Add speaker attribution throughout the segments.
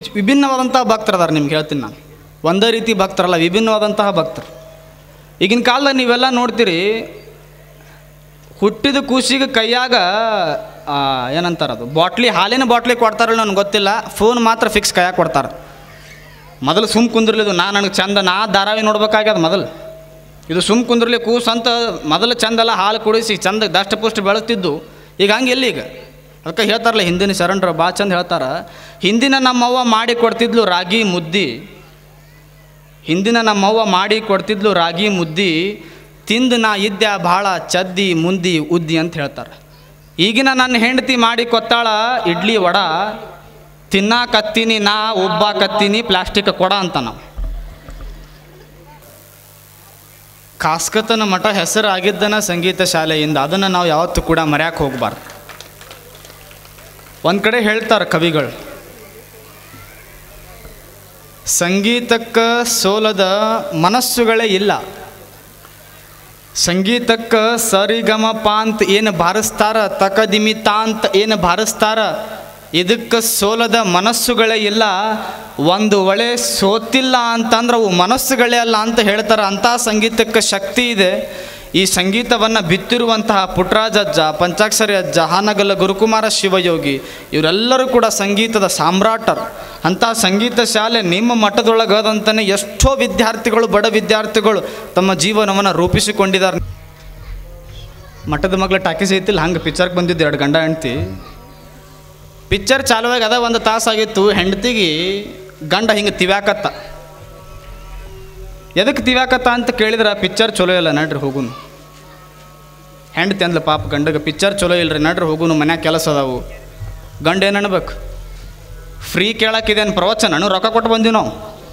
Speaker 1: ವಿಭಿನ್ನವಾದಂತಹ ಭಕ್ತರದಾರ ನಿಮ್ಗೆ ಹೇಳ್ತೀನಿ ನಾನು ಒಂದೇ ರೀತಿ ಭಕ್ತರಲ್ಲ ವಿಭಿನ್ನವಾದಂತಹ ಭಕ್ತರು ಈಗಿನ ಕಾಲದಾಗ ನೀವೆಲ್ಲ ನೋಡ್ತೀರಿ ಹುಟ್ಟಿದ ಕೂಸಿಗೆ ಕೈಯಾಗ ಆ, ಏನಂತಾರ ಅದು ಬಾಟ್ಲಿ ಹಾಲಿನ ಬಾಟ್ಲಿ ಕೊಡ್ತಾರಲ್ಲ ನನಗೆ ಗೊತ್ತಿಲ್ಲ ಫೋನ್ ಮಾತ್ರ ಫಿಕ್ಸ್ ಕೈಯಾಗ ಕೊಡ್ತಾರೆ ಮೊದಲು ಸುಮ್ ಕುಂದಿರ್ಲಿದು ನಾ ನನಗೆ ಚಂದ ನಾ ಧಾರಾವಾಹಿ ನೋಡ್ಬೇಕಾಗ್ಯದ ಮೊದಲು ಇದು ಸುಮ್ ಕುಂದಿರ್ಲಿ ಕೂಸು ಅಂತ ಮೊದಲು ಚಂದಲ್ಲ ಹಾಲು ಕುಡಿಸಿ ಚಂದ ದಷ್ಟಪುಷ್ಟ ಬೆಳೆಸ್ತಿದ್ದು ಈಗ ಹಂಗೆ ಎಲ್ಲಿ ಈಗ ಅದಕ್ಕೆ ಹೇಳ್ತಾರಲ್ಲ ಹಿಂದಿನ ಶರಣರು ಭಾಳ ಚಂದ ಹೇಳ್ತಾರ ಹಿಂದಿನ ನಮ್ಮವ್ವ ಮಾಡಿ ಕೊಡ್ತಿದ್ಲು ರಾಗಿ ಮುದ್ದಿ ಹಿಂದಿನ ನಮ್ಮವ್ವ ಮಾಡಿ ಕೊಡ್ತಿದ್ಲು ರಾಗಿ ಮುದ್ದಿ ತಿಂದು ನಾ ಇದ್ದೆ ಭಾಳ ಚದ್ದಿ ಮುಂದಿ ಉದ್ದಿ ಅಂತ ಹೇಳ್ತಾರೆ ಈಗಿನ ನನ್ನ ಹೆಂಡತಿ ಮಾಡಿ ಕೊತ್ತಾಳ ಇಡ್ಲಿ ವಡ ತಿನ್ನಾಕತ್ತೀನಿ ನಾ ಒಬ್ಬಾಕತ್ತೀನಿ ಪ್ಲಾಸ್ಟಿಕ್ ಕೊಡ ಅಂತ ನಾವು ಕಾಸ್ಕತನ ಮಠ ಹೆಸರು ಆಗಿದ್ದನ ಸಂಗೀತ ಶಾಲೆಯಿಂದ ಅದನ್ನು ನಾವು ಯಾವತ್ತೂ ಕೂಡ ಮರ್ಯಾಕೆ ಹೋಗಬಾರ್ದು ಒಂದು ಕಡೆ ಹೇಳ್ತಾರೆ ಕವಿಗಳು ಸಂಗೀತಕ್ಕೆ ಸೋಲದ ಮನಸ್ಸುಗಳೇ ಇಲ್ಲ ಸಂಗೀತಕ್ಕೆ ಸರಿಗಮ ಪಾಂತ್ ಏನು ಬಾರಿಸ್ತಾರ ತಕದಿಮಿತಾಂತ್ ಏನು ಬಾರಿಸ್ತಾರ ಇದಕ್ಕೆ ಸೋಲದ ಮನಸ್ಸುಗಳೇ ಇಲ್ಲ ಒಂದು ಒಳೆ ಸೋತಿಲ್ಲ ಅಂತಂದ್ರೆ ಅವು ಮನಸ್ಸುಗಳೇ ಅಲ್ಲ ಅಂತ ಹೇಳ್ತಾರೆ ಅಂಥ ಸಂಗೀತಕ್ಕೆ ಶಕ್ತಿ ಇದೆ ಈ ಸಂಗೀತವನ್ನು ಬಿತ್ತಿರುವಂತಹ ಪುಟ್ರಾಜ ಅಜ್ಜ ಪಂಚಾಕ್ಷರಿ ಅಜ್ಜ ಹಾನಗಲ್ಲ ಗುರುಕುಮಾರ ಶಿವಯೋಗಿ ಇವರೆಲ್ಲರೂ ಕೂಡ ಸಂಗೀತದ ಸಾಮ್ರಾಟರು ಅಂಥ ಸಂಗೀತ ಶಾಲೆ ನಿಮ್ಮ ಮಠದೊಳಗದಂತಲೇ ಎಷ್ಟೋ ವಿದ್ಯಾರ್ಥಿಗಳು ಬಡ ವಿದ್ಯಾರ್ಥಿಗಳು ತಮ್ಮ ಜೀವನವನ್ನು ರೂಪಿಸಿಕೊಂಡಿದ್ದಾರೆ ಮಠದ ಮಗ್ಳು ಟಾಕೀಸ್ ಐತಿಲ್ಲ ಹಂಗೆ ಪಿಕ್ಚರ್ಗೆ ಬಂದಿದ್ದು ಎರಡು ಗಂಡ ಹೆಂಡ್ತಿ ಪಿಕ್ಚರ್ ಚಾಲುವಾಗಿ ಅದ ಒಂದು ತಾಸಾಗಿತ್ತು ಹೆಂಡ್ತಿಗೆ ಗಂಡ ಹಿಂಗೆ ತಿವ್ಯಾಕತ್ತ ಎದಕ್ಕೆ ತಿವ್ಯಾಕತ್ತ ಅಂತ ಕೇಳಿದ್ರೆ ಪಿಕ್ಚರ್ ಚಲೋ ಇಲ್ಲ ನಡ್ರಿ ಹೋಗುನು ಹೆಂಡ್ತಿ ಅಂದ್ಲ ಪಾಪ ಗಂಡಗೆ ಪಿಕ್ಚರ್ ಚಲೋ ಇಲ್ರಿ ನಡ್ರಿ ಹೋಗುನು ಮನ್ಯಾಗ ಕೆಲಸ ಅದಾವು ಗಂಡ ಏನು ಅನ್ಬೇಕು ಫ್ರೀ ಕೇಳಕ್ಕಿದೇನು ಪ್ರವಚನ ರೊಕ್ಕ ಕೊಟ್ಟು ಬಂದೀವಿ ನಾವು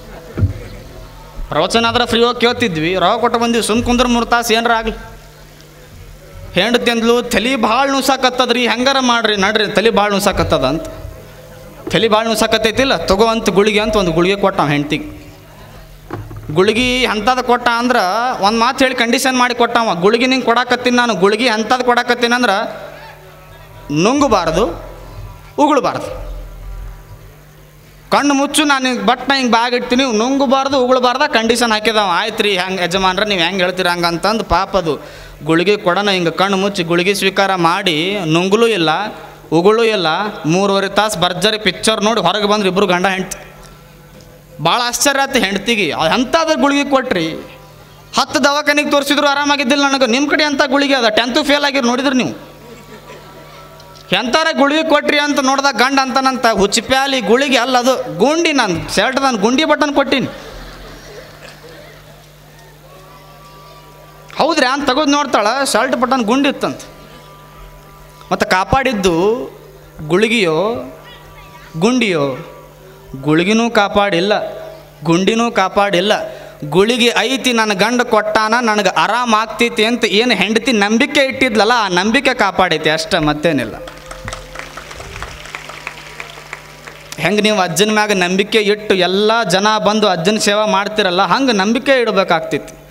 Speaker 1: ಪ್ರವಚನ ಆದ್ರೆ ಫ್ರೀ ಹೋಗಿ ಕೇಳ್ತಿದ್ವಿ ರೊಕ್ಕ ಕೊಟ್ಟು ಬಂದೀವಿ ಸುಮ್ ಕುಂದ್ರ ಮೂರು ತಾಸು ಏನಾರ ಆಗಲಿ ಹೆಂಡತಿ ಅಂದ್ಲು ತಲೆ ಭಾಳ ನುಸಾಕತ್ತದ್ರಿ ಹೆಂಗಾರ ಮಾಡ್ರಿ ನಡ್ರಿ ತಲೆ ಭಾಳ ನುಸಾಕತ್ತದ ಅಂತ ತಲೆ ಭಾಳ ನುಸಾಕತ್ತೈತಿಲ್ಲ ತಗೋ ಅಂತ ಗುಳಿಗೆ ಅಂತ ಒಂದು ಗುಳಿಗೆ ಕೊಟ್ಟ ಅವ ಹೆಂಡ್ತಿಗೆ ಗುಳಿಗೆ ಅಂಥದ್ದು ಕೊಟ್ಟ ಅಂದ್ರೆ ಒಂದು ಮಾತು ಹೇಳಿ ಕಂಡೀಷನ್ ಮಾಡಿ ಕೊಟ್ಟವ ಗುಳಿಗೆ ನಿಂಗೆ ಕೊಡಾಕತ್ತೀನಿ ನಾನು ಗುಳಿಗೆ ಅಂಥದ್ದು ಕೊಡಾಕತ್ತೀನಿ ಅಂದ್ರೆ ನುಂಗಬಾರ್ದು ಉಗುಳಬಾರ್ದು ಕಣ್ಣು ಮುಚ್ಚು ನಾನು ಹಿಂಗೆ ಬಟ್ನ ಹಿಂಗೆ ಬ್ಯಾಗ್ ಇಡ್ತೀನಿ ನುಂಗಬಾರ್ದು ಉಗುಳಬಾರ್ದ ಕಂಡೀಷನ್ ಹಾಕಿದವ ಆಯ್ತು ರೀ ಹೆಂಗೆ ಯಜಮಾನ್ರ ನೀವು ಹೆಂಗೆ ಹೇಳ್ತೀರ ಹಂಗೆ ಅಂತಂದು ಪಾಪದು ಗುಳಿಗೆ ಕೊಡೋಣ ಹಿಂಗೆ ಕಣ್ಣು ಮುಚ್ಚಿ ಗುಳಿಗೆ ಸ್ವೀಕಾರ ಮಾಡಿ ನುಂಗಲೂ ಇಲ್ಲ ಉಗುಳು ಇಲ್ಲ ಮೂರುವರೆ ತಾಸು ಭರ್ಜರಿ ಪಿಕ್ಚರ್ ನೋಡಿ ಹೊರಗೆ ಬಂದ್ರೆ ಇಬ್ಬರು ಗಂಡ ಹೆಂಡ್ತಿ ಭಾಳ ಆಶ್ಚರ್ಯ ಆಯ್ತು ಹೆಂಡ್ತಿಗೆ ಅಂಥದ್ದು ಗುಳಿಗೆ ಕೊಟ್ರಿ ಹತ್ತು ದವಾಖಾನಿಗೆ ತೋರಿಸಿದ್ರು ಆರಾಮಾಗಿದ್ದಿಲ್ಲ ನನಗೆ ನಿಮ್ಮ ಕಡೆ ಅಂಥ ಗುಳಿಗೆ ಅದ ಟೆಂತು ಫೇಲ್ ಆಗಿರು ನೋಡಿದ್ರಿ ನೀವು ಎಂತಾರ ಗುಳಿಗೆ ಕೊಟ್ರಿ ಅಂತ ನೋಡ್ದಾಗ ಗಂಡ ಅಂತಾನಂತ ಹುಚ್ಚಿಪ್ಯಾಲಿ ಗುಳಿಗೆ ಅಲ್ಲ ಅದು ಗುಂಡಿ ನಾನು ಶರ್ಟ್ ನಾನು ಗುಂಡಿ ಬಟನ್ ಕೊಟ್ಟೀನಿ ಹೌದ್ರಿ ಅಂತ ತೆಗೆದು ನೋಡ್ತಾಳ ಶರ್ಟ್ ಬಟನ್ ಗುಂಡಿ ಇತ್ತಂತ ಮತ್ತು ಕಾಪಾಡಿದ್ದು ಗುಳಿಗೆಯೋ ಗುಂಡಿಯೋ ಗುಳಿಗಿನೂ ಕಾಪಾಡಿಲ್ಲ ಗುಂಡಿನೂ ಕಾಪಾಡಿಲ್ಲ ಗುಳಿಗೆ ಐತಿ ನನ್ನ ಗಂಡ ಕೊಟ್ಟಾನ ನನಗೆ ಆರಾಮ ಆಗ್ತೈತಿ ಅಂತ ಏನು ಹೆಂಡತಿ ನಂಬಿಕೆ ಇಟ್ಟಿದ್ಲಲ್ಲ ಆ ನಂಬಿಕೆ ಕಾಪಾಡೈತಿ ಅಷ್ಟೇ ಮತ್ತೇನಿಲ್ಲ ಹೆಂಗೆ ನೀವು ಅಜ್ಜನ ಮ್ಯಾಗ ನಂಬಿಕೆ ಇಟ್ಟು ಎಲ್ಲ ಜನ ಬಂದು ಅಜ್ಜನ ಸೇವೆ ಮಾಡ್ತಿರಲ್ಲ ಹಂಗೆ ನಂಬಿಕೆ ಇಡಬೇಕಾಗ್ತೈತಿ